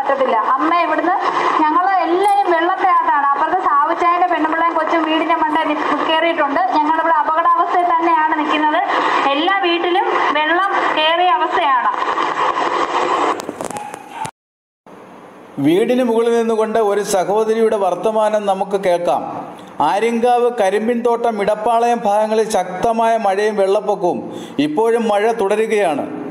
പറ്റത്തില്ല അമ്മ ഇവിടുന്ന് ഞങ്ങൾ എല്ലാവരും വെള്ളത്തിനകത്താണ് അപ്പുറത്ത് സാവിച്ചായന്റെ പെണ്ണുപിള്ളയും കൊച്ചും വീടിന്റെ മണ്ട കയറിയിട്ടുണ്ട് ഞങ്ങളിവിടെ അപകടാവസ്ഥയിൽ തന്നെയാണ് നിൽക്കുന്നത് എല്ലാ വീട്ടിലും വെള്ളം കയറിയ അവസ്ഥയാണ് വീടിന് മുകളിൽ നിന്നുകൊണ്ട് ഒരു സഹോദരിയുടെ വർത്തമാനം നമുക്ക് കേൾക്കാം ആര്യങ്കാവ് കരിമ്പിൻതോട്ടം ഇടപ്പാളയം ഭാഗങ്ങളിൽ ശക്തമായ മഴയും വെള്ളപ്പൊക്കവും ഇപ്പോഴും മഴ തുടരുകയാണ്